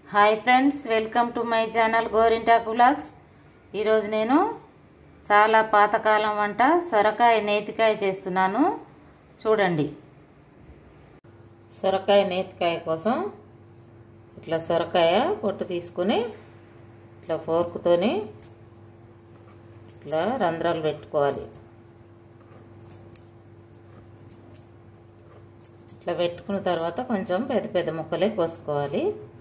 hi friends welcome to my channel Gorintaku vlogs ఈరోజు నేను చాలా పాతకాలం వంట సొరకాయ నేతికాయ చేస్తున్నాను చూడండి సొరకాయ నేతికాయ కోసం ఇట్లా సొరకాయ పొట్టు తీసుకుని ఇట్లా ఫోర్క్తోని ఇట్లా రంధ్రాలు పెట్టుకోవాలి ఇట్లా పెట్టుకున్న తర్వాత కొంచెం పెద్ద పెద్ద ముక్కలే కోసుకోవాలి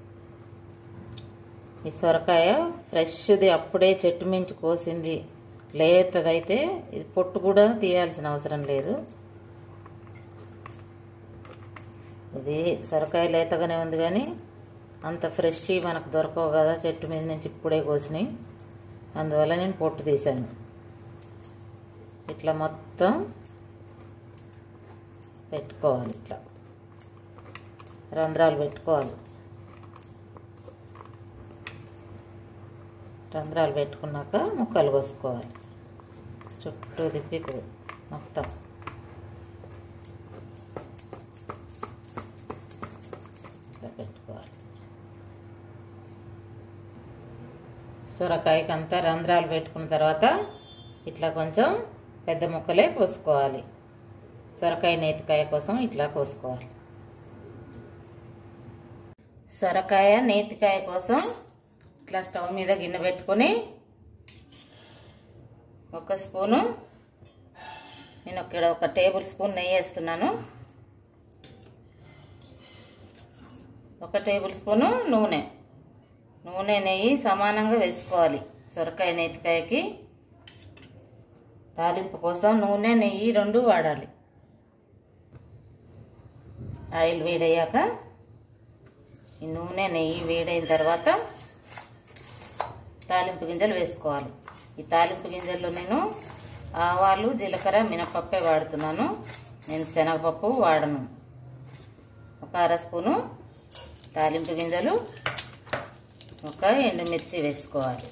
ఈ సొరకాయ ఫ్రెష్ది అప్పుడే చెట్టు మించి కోసింది లేతదైతే ఇది పొట్టు కూడా తీయాల్సిన అవసరం లేదు ఇది సొరకాయ లేతగానే ఉంది కానీ అంత ఫ్రెష్ మనకు దొరకవు కదా చెట్టు మీద నుంచి ఇప్పుడే కోసినాయి అందువల్ల నేను పొట్టు తీశాను ఇట్లా మొత్తం పెట్టుకోవాలి ఇట్లా రంధ్రాలు పెట్టుకోవాలి రంధ్రాలు పెట్టుకున్నాక ముక్కలు కోసుకోవాలి చుట్టూ తిప్పి మొత్తం ఇట్లా పెట్టుకోవాలి సొరకాయకి అంతా రంధ్రాలు పెట్టుకున్న తర్వాత ఇట్లా కొంచెం పెద్ద ముక్కలే కోసుకోవాలి సొరకాయ నేతికాయ కోసం ఇట్లా కోసుకోవాలి సొరకాయ నేతికాయ కోసం ఇట్లా స్టవ్ మీద గిన్నె పెట్టుకొని ఒక స్పూను నేను ఇక్కడ ఒక టేబుల్ స్పూన్ నెయ్యి వేస్తున్నాను ఒక టేబుల్ స్పూను నూనె నూనె నెయ్యి సమానంగా వేసుకోవాలి సొరకాయ నేతికాయకి తాలింపు కోసం నూనె నెయ్యి రెండు వాడాలి ఆయిల్ వేడయ్యాక ఈ నూనె నెయ్యి వేడైన తర్వాత తాలింపు గింజలు వేసుకోవాలి ఈ తాలింపు గింజల్లో నేను ఆవాలు జీలకర్ర మినపప్పే వాడుతున్నాను నేను శనగపప్పు వాడను ఒక అర స్పూను తాలింపు గింజలు ఒక ఎండుమిర్చి వేసుకోవాలి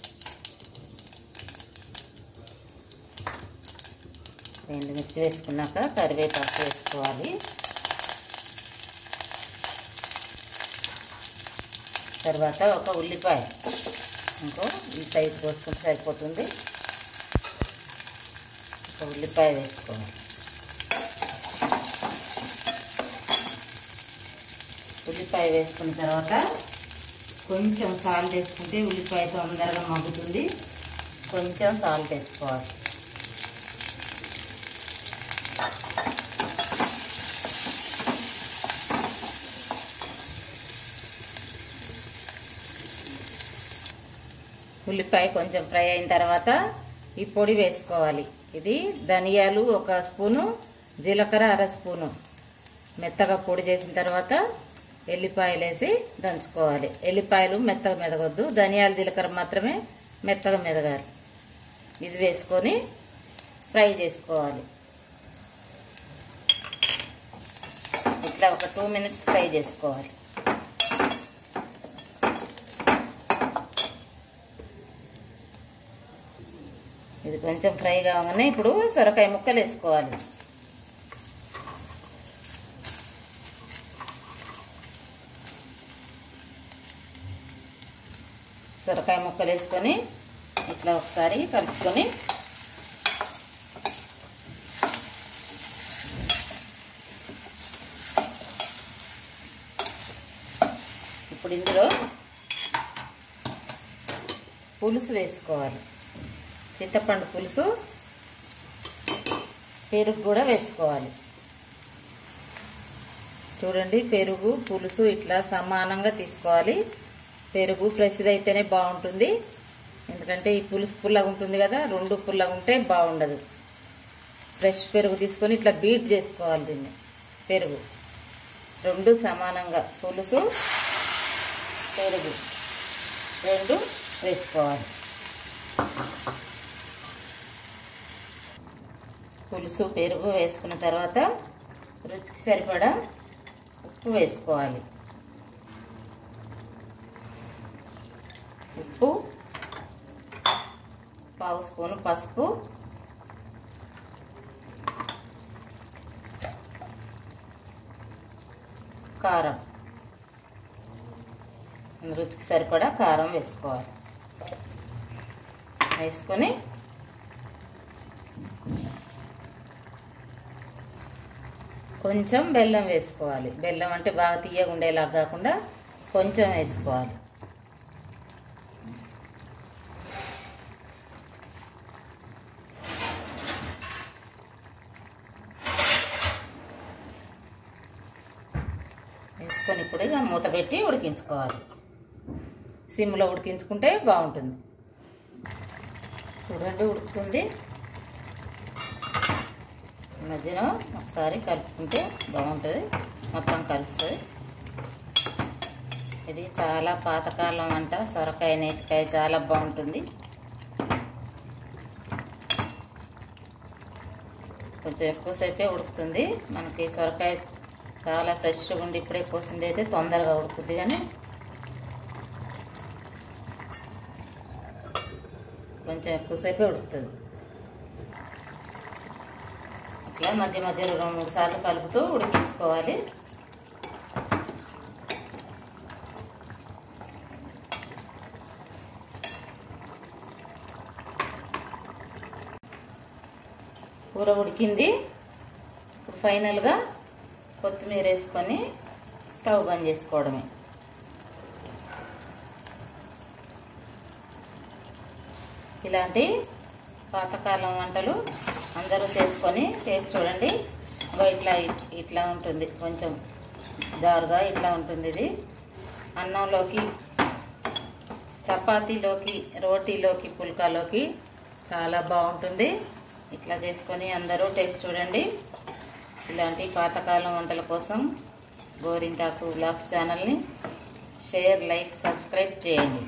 ఎండుమిర్చి వేసుకున్నాక కరివేపాకు వేసుకోవాలి తర్వాత ఒక ఉల్లిపాయ ఇంకో ఈ సైజు కోసుకుంటే సరిపోతుంది ఒక ఉల్లిపాయ వేసుకోవాలి ఉల్లిపాయ వేసుకున్న తర్వాత కొంచెం సాల్ట్ వేసుకుంటే ఉల్లిపాయ తొందరగా మగ్గుతుంది కొంచెం సాల్ట్ వేసుకోవాలి ఉల్లిపాయ కొంచెం ఫ్రై అయిన తర్వాత ఈ పొడి వేసుకోవాలి ఇది ధనియాలు ఒక స్పూను జీలకర్ర అర స్పూను మెత్తగా పొడి చేసిన తర్వాత ఎల్లిపాయలు వేసి దంచుకోవాలి ఎల్లిపాయలు మెత్తగా మెదగొద్దు ధనియాలు జీలకర్ర మాత్రమే మెత్తగా మెదగాలి ఇది వేసుకొని ఫ్రై చేసుకోవాలి ఇట్లా ఒక టూ మినిట్స్ ఫ్రై చేసుకోవాలి ఇది కొంచెం ఫ్రై కాగానే ఇప్పుడు సొరకాయ ముక్కలు వేసుకోవాలి సొరకాయ ముక్కలు వేసుకొని ఇట్లా ఒకసారి కలుపుకొని ఇప్పుడు ఇందులో పులుసు వేసుకోవాలి చింతపండు పులుసు పెరుగు కూడా వేసుకోవాలి చూడండి పెరుగు పులుసు ఇట్లా సమానంగా తీసుకోవాలి పెరుగు ఫ్రెష్ది అయితేనే బాగుంటుంది ఎందుకంటే ఈ పులుసు పుల్లగా ఉంటుంది కదా రెండు పుల్లగా ఉంటే బాగుండదు ఫ్రెష్ పెరుగు తీసుకొని ఇట్లా బీట్ చేసుకోవాలి దీన్ని పెరుగు రెండు సమానంగా పులుసు పెరుగు రెండు వేసుకోవాలి పులుసు పెరుగు వేసుకున్న తర్వాత రుచికి సరిపడా ఉప్పు వేసుకోవాలి ఉప్పు పావు స్పూను పసుపు కారం రుచికి సరిపడా కారం వేసుకోవాలి వేసుకొని కొంచెం బెల్లం వేసుకోవాలి బెల్లం అంటే బాగా తీయగా ఉండేలాగా కాకుండా కొంచెం వేసుకోవాలి వేసుకొని ఇప్పుడు ఇక మూత పెట్టి ఉడికించుకోవాలి సిమ్లో ఉడికించుకుంటే బాగుంటుంది చూడండి ఉడుకుతుంది మధ్యలో ఒకసారి కలుపుకుంటే బాగుంటుంది మొత్తం కలుస్తుంది ఇది చాలా పాతకాలం అంట సొరకాయ నేతికాయ చాలా బాగుంటుంది కొంచెం ఎక్కువసేపే ఉడుకుతుంది మనకి సొరకాయ చాలా ఫ్రెష్గా ఉండి ఇప్పుడే కోసింది అయితే తొందరగా ఉడుకుద్ది కానీ కొంచెం ఎక్కువసేపే ఉడుకుతుంది ఇట్లా మధ్య మధ్యలో రెండు మూడు సార్లు కలుపుతూ ఉడికించుకోవాలి కూర ఉడికింది ఇప్పుడు ఫైనల్గా కొత్తిమీర వేసుకొని స్టవ్ బంద్ చేసుకోవడమే ఇలాంటి పాతకాలం వంటలు అందరూ చేసుకొని చేసి చూడండి ఇగో ఇట్లా ఇట్లా ఉంటుంది కొంచెం జారుగా ఇట్లా ఉంటుంది ఇది అన్నంలోకి చపాతీలోకి రోటీలోకి పుల్కాలోకి చాలా బాగుంటుంది ఇట్లా చేసుకొని అందరూ టేస్ట్ చూడండి ఇలాంటి పాతకాలం వంటల కోసం గోరింటాకు బ్లాగ్స్ ఛానల్ని షేర్ లైక్ సబ్స్క్రైబ్ చేయండి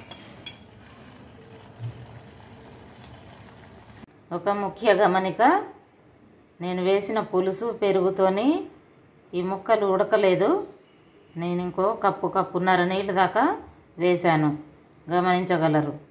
ఒక ముఖ్య గమనిక నేను వేసిన పులుసు పెరుగుతోని ఈ ముక్కలు ఉడకలేదు నేను ఇంకో కప్పు కప్పున్నర నీళ్ళు దాకా వేశాను గమనించగలరు